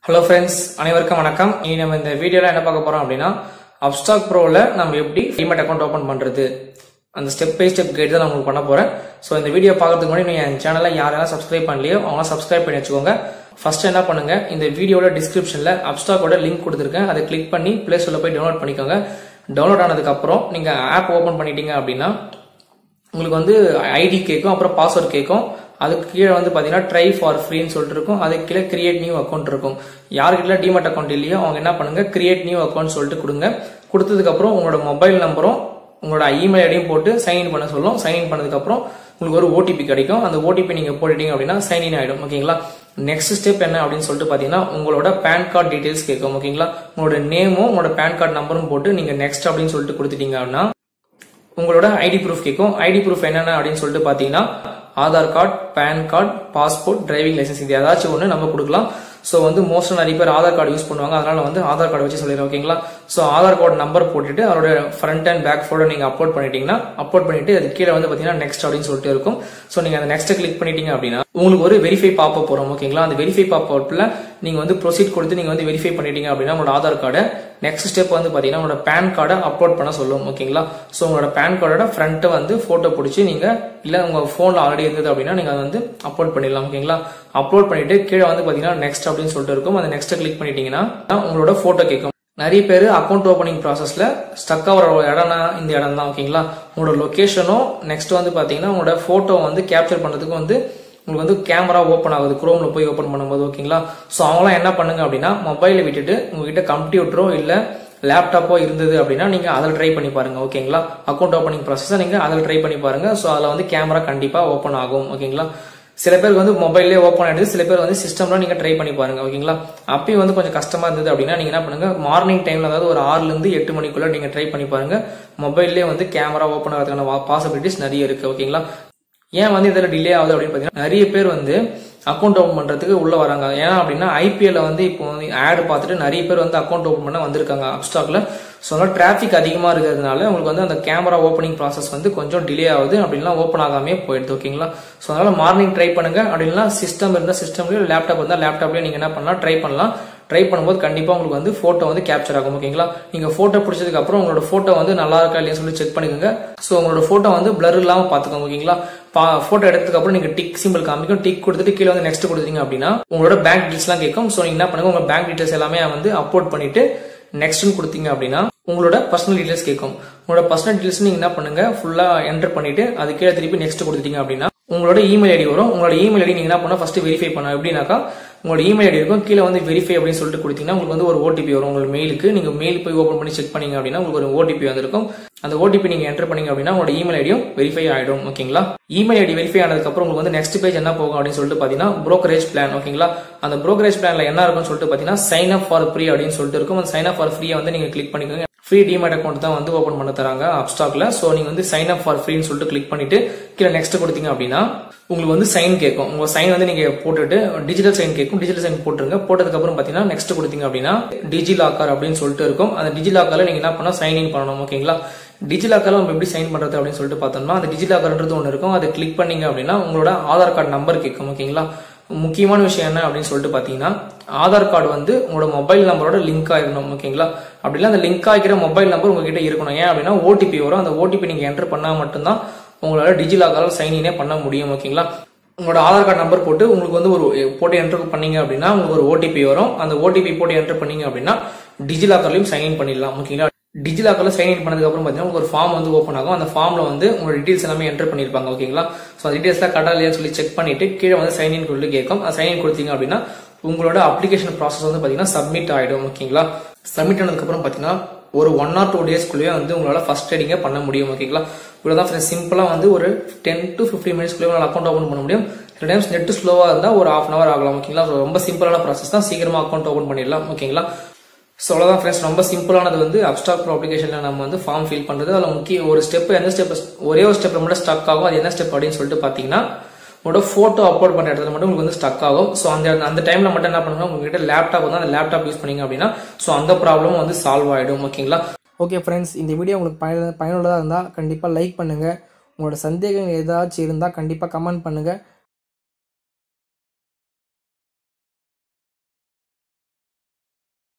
hello friends அனைவருக்கும் வணக்கம் இனி நம்ம இந்த வீடியோல என்ன பார்க்க போறோம் அப்படின்னா அப்ஸ்டாக் ப்ரோவில் நம்ம எப்படி டிமெட் அக்கௌண்ட் ஓப்பன் பண்றது அந்த ஸ்டெப் பை ஸ்டெப் கைட் தான் நான் உங்களுக்கு பண்ண போறேன் ஸோ இந்த வீடியோ பார்க்கறதுக்கு முன்னாடி நீங்கள் என் சேனலை யாரெல்லாம் சப்ஸ்கிரைப் பண்ணலையோ அவங்க சப்ஸ்கிரைப் பண்ணி வச்சுக்கோங்க ஃபர்ஸ்ட் என்ன பண்ணுங்க இந்த வீடியோட டிஸ்கிரிப்ஷன்ல அப்ஸ்டாக்கோட லிங்க் கொடுத்துருக்கேன் அதை கிளிக் பண்ணி பிளே ஸ்டோர்ல போய் டவுன்லோட் பண்ணிக்கோங்க டவுன்லோட் ஆனதுக்கு அப்புறம் நீங்க ஆப் ஓப்பன் பண்ணிட்டீங்க அப்படின்னா உங்களுக்கு வந்து ஐடி கேட்கும் அப்புறம் பாஸ்வேர்ட் கேட்கும் அதுக்கு கீழே வந்து பார்த்தீங்கன்னா ட்ரை ஃபார் ஃப்ரீன்னு சொல்லிட்டு இருக்கும் அதுக்கு கீழே கிரியேட் நியூ அக்கௌண்ட் இருக்கும் யாருக்கிட்ட டிமெட் அக்கௌண்ட் இல்லையோ அவங்க என்ன பண்ணுங்க கிரியேட் நியூ அக்கௌண்ட் சொல்லிட்டு கொடுங்க கொடுத்ததுக்கப்புறம் உங்களோட மொபைல் நம்பரும் உங்களோட இமெயில் ஐடியும் போட்டு சைன்இன் பண்ண சொல்லும் சைன்இன் பண்ணதுக்கப்புறம் உங்களுக்கு ஒரு ஓடிபி கிடைக்கும் அந்த ஓடிபி நீங்க போட்டுட்டீங்க அப்படின்னா சைன்இன் ஆயிடும் ஓகேங்களா நெக்ஸ்ட் ஸ்டெப் என்ன அப்படின்னு சொல்லிட்டு பாத்தீங்கன்னா உங்களோட பேன் கார்டு டீடைல்ஸ் கேட்கும் ஓகேங்களா உங்களோட நேமும் உங்களோட பேன் கார்டு நம்பரும் போட்டு நீங்க நெக்ஸ்ட் அப்படின்னு சொல்லிட்டு கொடுத்துட்டீங்க அப்படின்னா உங்களோட ஐடி ப்ரூஃப் கேட்கும் ஐடி ப்ரூஃப் என்னென்ன அப்படின்னு சொல்லிட்டு பார்த்தீங்கன்னா Aadhaar card PAN card passport driving licence இது ஏதாச்சும் ஒன்று நம்ம கொடுக்கலாம் ஸோ வந்து மோஸ்ட் நிறைய பேர் ஆதார் கார்டு யூஸ் பண்ணுவாங்க அதனால வந்து ஆதார் கார்டு வச்சு சொல்லிடுறேன் ஓகேங்களா ஸோ ஆதார் கார்டு நம்பர் போட்டுட்டு அதோட ஃப்ரண்ட் அண்ட் பேக் ஃபோட்டோ நீங்கள் அப்லோட் பண்ணிட்டீங்கன்னா அப்லோட் பண்ணிட்டு அது கீழே வந்து பார்த்தீங்கன்னா நெக்ஸ்ட் அப்படின்னு சொல்லிட்டு இருக்கும் ஸோ நீங்கள் அந்த நெக்ஸ்ட் கிளிக் பண்ணிட்டீங்க அப்படின்னா உங்களுக்கு ஒரு வெரிஃபை பாப்ப போகிறோம் ஓகேங்களா அந்த வெரிஃபை பாப்பில் நீங்கள் வந்து ப்ரொசீட் கொடுத்து நீங்கள் வந்து வெரிஃபை பண்ணிட்டீங்க அப்படின்னா உங்களோட ஆதார் கார்டை நெக்ஸ்ட் ஸ்டெப் வந்து பார்த்தீங்கன்னா உங்களோட பேன் கார்டை அப்லோட் பண்ண சொல்லும் ஓகேங்களா ஸோ உங்களோட பேன் கார்டோட ஃப்ரண்ட்டை வந்து ஃபோட்டோ பிடிச்சி நீங்கள் இல்லை உங்கள் ஃபோனில் ஆல்ரெடி இருந்தது அப்படின்னா நீங்கள் அதை வந்து அப்லோட் பண்ணிடலாம் ஓகேங்களா அப்லோட் பண்ணிட்டு கீழே வந்து பார்த்தீங்கன்னா நெக்ஸ்ட் அப்படின்னு சொல்லிட்டு இருக்கும் அந்த நெக்ஸ்ட் கிளிக் பண்ணிட்டீங்கன்னா உங்களோட ஃபோட்டோ கேட்கும் நிறைய பேர் அக்கௌண்ட் ஓப்பனிங் ப்ராசஸ்ல ஸ்டக் ஆகிற இடம்னா இந்த இடம் தான் ஓகேங்களா உங்களோட லொக்கேஷனும் நெக்ஸ்ட் வந்து பார்த்தீங்கன்னா உங்களோட ஃபோட்டோ வந்து கேப்சர் பண்ணுறதுக்கு வந்து உங்களுக்கு வந்து கேமரா ஓப்பன் ஆகுது குரோம்ல போய் ஓப்பன் பண்ணும்போது ஓகேங்களா ஸோ அவங்களாம் என்ன பண்ணுங்க அப்படின்னா மொபைலை விட்டுட்டு உங்ககிட்ட கம்ப்யூட்டரோ இல்லை லேப்டாப்போ இருந்தது அப்படின்னா நீங்க அதில் ட்ரை பண்ணி பாருங்க ஓகேங்களா அக்கௌண்ட் ஓப்பனிங் ப்ராசஸை நீங்க அதில் ட்ரை பண்ணி பாருங்க ஸோ அதில் வந்து கேமரா கண்டிப்பா ஓப்பன் ஆகும் ஓகேங்களா சில பேருக்கு வந்து மொபைல்லே ஓப்பன் ஆயிடுது சில பேர் வந்து சிஸ்டம்ல நீங்க ட்ரை பண்ணி பாருங்க ஓகேங்களா அப்பயும் வந்து கொஞ்சம் கஷ்டமா இருந்தது அப்படின்னா நீங்க என்ன பண்ணுங்க மார்னிங் டைம்ல அதாவது ஒரு ஆறுல இருந்து எட்டு மணிக்குள்ள நீங்க ட்ரை பண்ணி பாருங்க மொபைல்லே வந்து கேமரா ஓப்பன் ஆகிறதுக்கான பாசிபிலிட்டிஸ் நிறைய இருக்கு ஓகேங்களா ஏன் வந்து இதில் டிலே ஆகுது அப்படின்னு பார்த்தீங்கன்னா நிறைய பேர் வந்து அக்கௌண்ட் ஓப்பன் பண்றதுக்கு உள்ள வராங்க ஏன்னா அப்படின்னா ஐபிஎல்ல வந்து இப்போ வந்து ஆட் பார்த்துட்டு நிறைய பேர் வந்து அக்கௌண்ட் ஓப்பன் பண்ண வந்திருக்காங்க அப்ஸ்டாக்ல ஸோ அதனால டிராஃபிக் அதிகமாக இருக்கிறதுனால உங்களுக்கு வந்து அந்த கேமரா ஓப்பனிங் ப்ராசஸ் வந்து கொஞ்சம் டிலே ஆகுது அப்படின்லாம் ஓப்பன் ஆகாமே போயிடுது ஓகேங்களா ஸோ அதனால மார்னிங் ட்ரை பண்ணுங்க அப்படின்னா சிஸ்டம் இருந்தால் சிஸ்டம்லயோ லேப்டாப் இருந்தால் லேப்டாப்லயோ நீங்க என்ன பண்ணலாம் ட்ரை பண்ணலாம் ட்ரை பண்ணும்போது கண்டிப்பா உங்களுக்கு வந்து போட்டோ வந்து கேப்சர் ஆகும் ஓகேங்களா நீங்க போட்டோ பிடிச்சதுக்கு அப்புறம் உங்களோட போட்டோ வந்து நல்லா இருக்கா இல்லையா சொல்லி செக் பண்ணிக்கோங்க ஸோ உங்களோட போட்டோ வந்து பிளர் இல்லாம பாத்துக்கோங்க ஓகேங்களா போட்டோ எடுத்ததுக்கு அப்புறம் நீங்க டிக் சிம்பிள் காமிக்கும் டிக் கொடுத்துட்டு கீழே வந்து நெக்ஸ்ட் கொடுத்தீங்க அப்படின்னா உங்களோட பேங்க் டீடைல்ஸ் எல்லாம் கேட்கும் ஸோ நீங்க என்ன பண்ணுங்க உங்க பேங்க் டீடைல்ஸ் எல்லாமே வந்து அப்லோட் பண்ணிட்டு நெக்ஸ்ட்னு கொடுத்தீங்க அப்படின்னா உங்களோட பர்சனல் டீடைல்ஸ் கேட்கும் உங்களோட பர்சனல் டீடைல்ஸ் நீங்க என்ன பண்ணுங்க ஃபுல்லா என்டர் பண்ணிட்டு அது கீழே திருப்பி நெக்ஸ்ட் கொடுத்துட்டீங்க அப்படின்னா உங்களோட இமெயில் ஐடி வரும் உங்களோட இமெயில் ஐடி நீங்க என்ன பண்ணா ஃபர்ஸ்ட் வெரிஃபை பண்ணணும் எப்படின்னாக்கா உங்களோட இமெயில் ஐடி இருக்கும் கீழே வந்து வெரிஃபை அப்படின்னு சொல்லிட்டு கொடுத்தீங்கன்னா உங்களுக்கு வந்து ஒரு ஓடிபி வரும் உங்களோட மெயிலுக்கு நீங்க மெயில் போய் ஓப்பன் பண்ணி செக் பண்ணீங்க அப்படின்னா உங்களுக்கு ஒரு ஓடிபி வந்திருக்கும் அந்த ஓடிபி நீங்க என்டர் பண்ணீங்க அப்படின்னா உங்களோட இமெயில் ஐடியும் வெரிஃபை ஆயிடும் ஓகேங்களா இமெயில் ஐடி வெரிஃபை ஆனதுக்கு அப்புறம் உங்களுக்கு வந்து நெக்ஸ்ட் பேஜ் என்ன போகும் அப்படின்னு சொல்லிட்டு பாத்தீங்கன்னா brokerage பிளான் ஓகேங்களா அந்த brokerage பிளான்ல என்ன இருக்கும்னு சொல்லிட்டு பாத்தீங்கன்னா சைன் அப் ஃபார் ஃப்ரீ அப்படின்னு சொல்லிட்டு இருக்கும் அந்த சைன் அப் ஃபார் ஃப்ரீயை வந்து நீங்க கிளிக் பண்ணிக்கோங்க ஃப்ரீ டிமேட் அக்கௌண்ட் தான் வந்து ஓப்பன் பண்ண தராங்க அப்ஸ்டாக்ல ஸோ நீங்க வந்து சைன் அப் ஃபார் ஃப்ரீன்னு சொல்லிட்டு கிளிக் பண்ணிட்டு கீழே நெக்ஸ்ட் கொடுத்தீங்க அப்படின்னா உங்களுக்கு வந்து சைன் கேட்கும் உங்க சைன் வந்து நீங்க போட்டுட்டு டிஜிட்டல் சைன் கேட்கும் டிஜிட்டல் சைன் போட்டுருங்க போட்டதுக்கு அப்புறம் பாத்தீங்கன்னா நெக்ஸ்ட் கொடுத்தீங்க அப்படின்னா டிஜி லாக்கர் அப்படின்னு சொல்லிட்டு இருக்கும் அந்த டிஜி லாக்கர்ல நீங்க என்ன பண்ணா சைன் இன் பண்ணணும் ஓகேங்களா டிஜி லாக்கர்ல நம்ம எப்படி சைன் பண்றது அப்படின்னு சொல்லிட்டு பார்த்தோம்னா அந்த டிஜி லாக்கர்ன்றது ஒன்று இருக்கும் அதை கிளிக் பண்ணீங்க அப்படின்னா உங்களோட ஆதார் கார்டு நம்பர் கேட்கும் ஓகேங்களா முக்கியமான விஷயம் என்ன அப்படின்னு சொல்லிட்டு பாத்தீங்கன்னா ஆதார் கார்டு வந்து உங்களோட மொபைல் நம்பரோட லிங்க் ஆகிடணும் ஓகேங்களா அப்படிலாம் அந்த லிங்க் ஆகிக்கிற மொபைல் நம்பர் உங்ககிட்ட இருக்கணும் ஏன் அப்படின்னா ஓடிபி வரும் அந்த ஓடிபி நீங்க என்டர் பண்ணா மட்டும்தான் உங்களால டிஜிலாக்கால சைன்இனே பண்ண முடியும் ஓகேங்களா உங்களோட ஆதார் கார்டு நம்பர் போட்டு உங்களுக்கு வந்து ஒரு போட்டு என்டர் பண்ணீங்க அப்படின்னா உங்களுக்கு ஒரு ஓடிபி வரும் அந்த ஓடிபி போட்டு என்டர் பண்ணீங்க அப்படின்னா டிஜிலாக்கர்லையும் சைன்இன் பண்ணிடலாம் ஓகேங்களா டிஜிலாக்கர்ல சைன் இன் பண்ணதுக்கு அப்புறம் பார்த்தீங்கன்னா உங்களுக்கு ஒரு ஃபார்ம் வந்து ஓப்பன் ஆகும் அந்த ஃபார்ம்ல வந்து உங்களோட டீடைல்ஸ் எல்லாமே என்டர் பண்ணிருப்பாங்க ஓகேங்களா ஸோ அந்த டீடைல்ஸ்லாம் கரெக்டாக இல்லையான்னு சொல்லி செக் பண்ணிட்டு கீழே வந்து சைன் இன் கொடுத்து கேட்கும் சைன் இன் கொடுத்தீங்க அப்படின்னா உங்களோட அப்ளிகேஷன் ப்ராசஸ் வந்து பார்த்தீங்கன்னா சப்மிட் ஆயிடும் ஓகேங்களா சப்மிட் ஆனதுக்கு அப்புறம் பார்த்தீங்கன்னா ஒரு ஒன் ஆர் டூ டேஸ்க்குள்ளேயே வந்து உங்களால ஃபர்ஸ்ட் ட்ரேடிங்கே பண்ண முடியும் ஓகேங்களா இவ்வளோதான் ஃப்ரெண்ட்ஸ் சிம்பிளாக வந்து ஒரு டென் டு ஃபிஃப்டி மினிட்ஸ்க்குள்ளே உங்களால் அக்கௌண்ட் ஓப்பன் பண்ண முடியும் சில டைம்ஸ் நெட் ஸ்லோவாக இருந்தால் ஒரு ஹாஃப் அன் அவர் ஆகலாம் ஓகேங்களா So, ரொம்ப சிம்பிளான ப்ராசஸ் தான் சீக்கிரமாக அக்கௌண்ட் ஓப்பன் பண்ணிடலாம் ஓகேங்களா ஸோ அவ்வளோதான் ஃப்ரெண்ட்ஸ் ரொம்ப சிம்பிளானது வந்து அப்ஸ்டாக் ப்ரோ அப்ளிகேஷனில் நம்ம வந்து ஃபார்ம் ஃபில் பண்ணுறது அதில் முக்கிய ஒரு ஸ்டெப் எந்த ஸ்டெப் ஒரே ஒரு ஸ்டெப்ல மட்டும் ஸ்டக் ஆகும் அது என்ன ஸ்டெப் அப்படின்னு சொல்லிட்டு பார்த்தீங்கன்னா உங்களோட ஃபோட்டோ அப்லோட் பண்ணுற இடத்துல மட்டும் உங்களுக்கு வந்து ஸ்டக் ஆகும் ஸோ அந்த அந்த டைமில் மட்டும் என்ன பண்ணுங்க உங்ககிட்ட லேப்டாப் வந்து அந்த லேப்டாப் யூஸ் பண்ணீங்க அப்படின்னா ஸோ அந்த ப்ராப்ளமும் வந்து சால்வ் ஆகிடும் ஓகேங்களா ஓகே ஃப்ரெண்ட்ஸ் இந்த வீடியோ உங்களுக்கு பயன் பயனுள்ளதாக இருந்தால் கண்டிப்பாக லைக் பண்ணுங்கள் உங்களோட சந்தேகங்கள் ஏதாச்சும் இருந்தால் கண்டிப்பாக கமெண்ட் பண்ணுங்கள்